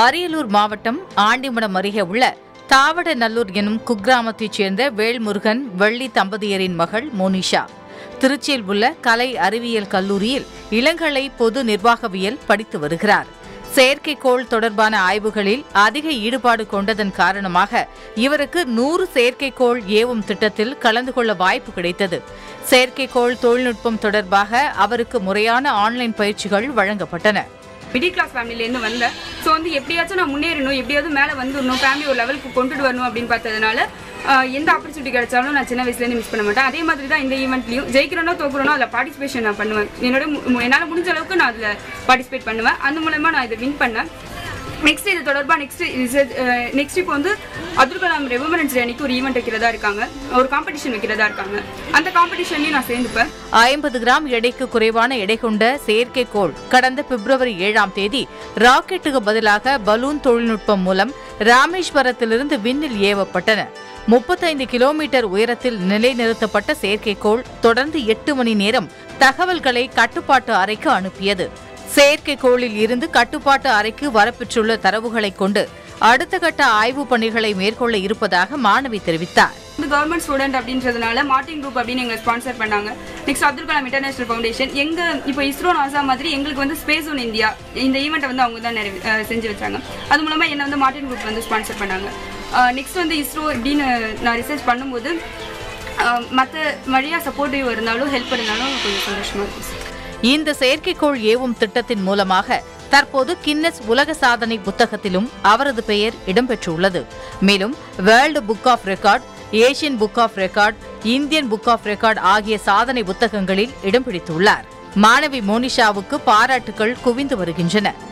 அரியலூர் மாவட்டம் ஆண்டிமடம் அருகே உள்ள தாவடநல்லூர் எனும் குக்கிராமத்தைச் சேர்ந்த வேல்முருகன் வெள்ளி தம்பதியரின் மகள் மோனிஷா திருச்சியில் உள்ள கலை அறிவியல் கல்லூரியில் இளங்கலை பொது நிர்வாகவியல் படித்து வருகிறார் செயற்கைக்கோள் தொடர்பான ஆய்வுகளில் அதிக ஈடுபாடு கொண்டதன் காரணமாக இவருக்கு நூறு செயற்கைக்கோள் ஏவும் திட்டத்தில் கலந்து கொள்ள வாய்ப்பு கிடைத்தது செயற்கைக்கோள் தொழில்நுட்பம் தொடர்பாக அவருக்கு முறையான ஆன்லைன் பயிற்சிகள் வழங்கப்பட்டன மிடில் கிளாஸ் ஃபேமிலிலேருந்து வந்தேன் ஸோ வந்து எப்படியாச்சும் நான் முன்னேறணும் எப்படியாவது மேலே வந்துடணும் ஃபேமிலி ஒரு லெவலுக்கு கொண்டுட்டு வரணும் அப்படின்னு பார்த்ததுனால ஆஹ், எந்த ஆப்பர்ச்சுனிட்டி கிடைச்சாலும் நான் சின்ன வயசுலேருந்து மிஸ் பண்ண மாட்டேன் அதே மாதிரி தான் இந்த ஈவெண்ட்லையும் ஜெயிக்கிறனோ தோக்குறனோ அதில் பார்ட்டிசிபேஷன் நான் பண்ணுவேன் என்னோட மு- என்னால் முடிஞ்ச அளவுக்கு நான் அதில் பார்ட்டிசிபேட் பண்ணுவேன் அந்த மூலமாக நான் இதை வின் பண்ணேன் நெக்ஸ்ட் இது தொடர்பாக நெக்ஸ்ட் நெக்ஸ்ட் இப்போ வந்து அப்துல் கலாம் ரெவமரன்ஸ் டே அன்னைக்கு ஒரு ஈவெண்ட் வைக்கிறதா இருக்காங்க ஒரு காம்படிஷன் வைக்கிறதா இருக்காங்க அந்த காம்படிஷன்லையும் நான் சேர்ந்துப்பேன் ஐம்பது கிராம் எடைக்கு குறைவான எடை கொண்ட செயற்கைக்கோள் கடந்த பிப்ரவரி ஏழாம் தேதி ராக்கெட்டுக்கு பதிலாக பலூன் தொழில்நுட்பம் மூலம் ராமேஸ்வரத்திலிருந்து விண்ணில் ஏவப்பட்டன முப்பத்தைந்து கிலோமீட்டர் உயரத்தில் நிலைநிறுத்தப்பட்ட செயற்கைக்கோள் தொடர்ந்து எட்டு மணி நேரம் தகவல்களை கட்டுப்பாட்டு அறைக்கு அனுப்பியது செயற்கைக்கோளில் இருந்து கட்டுப்பாட்டு அறைக்கு வரப்பெற்றுள்ள தரவுகளைக் கொண்டு அடுத்த கட்ட ஆய்வுப் பணிகளை மேற்கொள்ள இருப்பதாக மாணவி தெரிவித்தார் வந்து கவர்மெண்ட் ஸ்டூடெண்ட் அப்படின்றதுனால மார்டின் குரூப் அப்படின்னு எங்களை ஸ்பான்சர் பண்ணாங்க next Abdul Kalam international foundation எங்க இப்போ இஸ்ரோ நாசா மாதிரி எங்களுக்கு வந்து ஸ்பேஸ் ஒன் இந்தியா இந்த ஈவெண்ட்டை வந்து அவங்க தான் நிறைவே அஹ் செஞ்சு வச்சாங்க அது மூலமா என்ன வந்து மார்டின் குரூப் வந்து ஸ்பான்சர் பண்ணாங்க நெக்ஸ்ட் வந்து இஸ்ரோ இப்படின்னு நான் ரிசர்ச் பண்ணும்போது மற்ற வழியாக சப்போர்ட்டிவ் இருந்தாலும் ஹெல்ப் இருந்தாலும் கொஞ்சம் சந்தோஷமா இருக்கும் சார் இந்த செயற்கைக்கோள் ஏவும் திட்டத்தின் மூலமாக தற்போது கின்னஸ் உலக சாதனை புத்தகத்திலும் அவரது பெயர் இடம்பெற்றுள்ளது மேலும் world book of record Asian book of record Indian book of record ஆகிய சாதனை புத்தகங்களில் இடம் பிடித்துள்ளார் மாணவி மோனிஷாவுக்கு பாராட்டுகள் குவிந்து வருகின்றன